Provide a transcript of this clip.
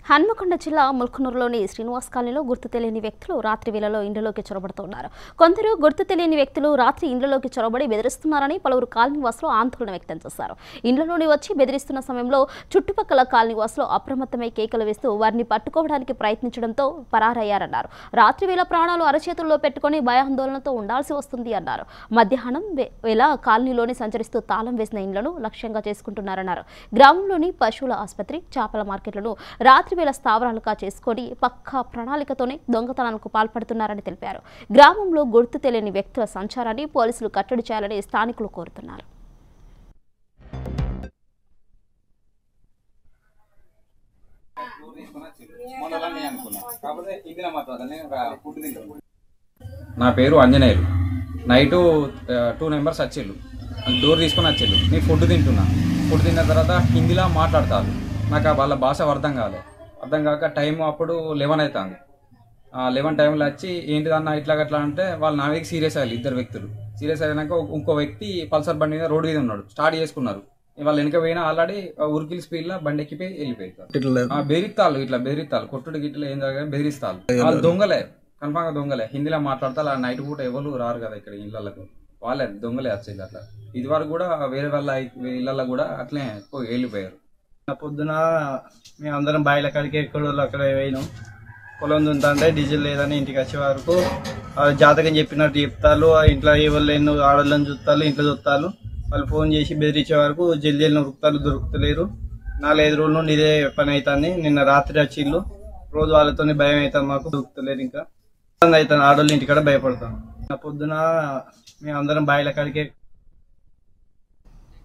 హన్మకొండ జిల్లా ముల్కనూరులోని శ్రీనివాస్ కాలనీలో గుర్తు తెలియని వ్యక్తులు రాత్రి వేళలో ఇండ్లలోకి చొరబడుతున్నారు కొందరు గుర్తు తెలియని వ్యక్తులు రాత్రి ఇండ్లలోకి చొరబడి బెదిరిస్తున్నారని పలువురు కాలనీ వాసులు ఆందోళన వ్యక్తం చేశారు ఇండ్లలోని వచ్చి బెదిరిస్తున్న సమయంలో చుట్టుపక్కల కాలనీ వాసులు అప్రమత్తమై కేకలు వేస్తూ వారిని పట్టుకోవడానికి ప్రయత్నించడంతో పరారయ్యారన్నారు రాత్రి వేళ ప్రాణాలు అరచేతుల్లో పెట్టుకుని భయాందోళనతో ఉండాల్సి వస్తుంది అన్నారు మధ్యాహ్నం వే- వేళ కాలనీలోని సంచరిస్తూ తాళం వేసిన ఇండ్లను లక్ష్యంగా చేసుకుంటున్నారన్నారు గ్రామంలోని పశువుల ఆసుపత్రి చేపల మార్కెట్లను రాత్రి వేళ స్థావరాలుగా చేసుకొని పక్కా ప్రణాళికతోనే దొంగతనాలకు పాల్పడుతున్నారని తెలిపారు గ్రామంలో గుర్తు తెలియని వ్యక్తుల సంచారాన్ని పోలీసులు కట్టడి చేయాలని స్థానికులు కోరుతున్నారు మొన్నలా నేను అనుకున్నా కాకపోతే ఇందిరా మాట్లాడాలి నేను ఒక ఫుడ్ తింటాను నా పేరు అంజనేయులు నైట్ టూ మెంబర్స్ వచ్చిళ్ళు డోర్ తీసుకొని వచ్చిళ్ళు నేను ఫుడ్ తింటున్నా ఫుడ్ తిన్న తర్వాత హిందీలో మాట్లాడతారు నాకు ఆ వాళ్ళ భాష అర్థం కాలే అర్థం కాక టైం అప్పుడు లెవెన్ అవుతుంది లెవెన్ టైంలో వచ్చి ఏంటిదన్న ఇట్లా అట్లా అంటే వాళ్ళు నా మీద సీరియస్ అయ్యారు ఇద్దరు వ్యక్తులు సీరియస్ అయినాక ఒక- ఇంకో వ్యక్తి పల్సర్ బండి మీద రోడ్డు మీద ఉన్నాడు స్టార్ట్ చేసుకున్నారు వాళ్ళు వెనక పోయినా ఆల్రెడీ ఉరికిల్ స్పీడ్ లో బండి ఎక్కిపోయి వెళ్ళిపోయారు ఆ, బెదిరిత్తాలు ఇట్లా బెదిరిత్తాలు కొట్టుడు గిట్లు ఏం జరగదు బెదిరిస్తాలు వాళ్ళు దొంగలే కన్ఫామ్ గా దొంగలే హిందీలో మాట్లాడతారు ఆ నైట్ పూట ఎవరు రారు కదా ఇక్కడ ఇళ్ళకు వాళ్ళే దొంగలే వచ్చేది అట్లా ఇది వరకు కూడా వేరే వాళ్ళ ఇళ్ళల్లో కూడా అట్లే పోయి వెళ్ళిపోయారు నిన్న పొద్దున మేము అందరం బాయిల కాడికి ఎక్కడో అక్కడ పోయినాం పొలం దుంతంటే డీజిల్ లేదని ఇంటికి వచ్చే వరకు ఆ జాతకం చెప్పినట్టు చెప్తారు ఆ ఇంట్లో ఎవరు లేని ఆడోళ్ళని చూస్తారు ఇంట్లో చూస్తారు వాళ్ళు ఫోన్ చేసి బెదిరించే వరకు జల్దీ వెళ్ళిన వృత్తాలు దొరుకుతలేరు నాలుగైదు రోజుల నుండి ఇదే పని అవుతుంది నిన్న రాత్రి వచ్చిళ్ళు రోజు వాళ్ళతోనే భయం అవుతుంది మాకు దొరుకుతలేరు ఇంకా ఇబ్బంది అవుతుంది ఆడోళ్ళు ఇంటికాడ భయపడతాం నిన్న పొద్దున మేము అందరం బాయిల కాడికి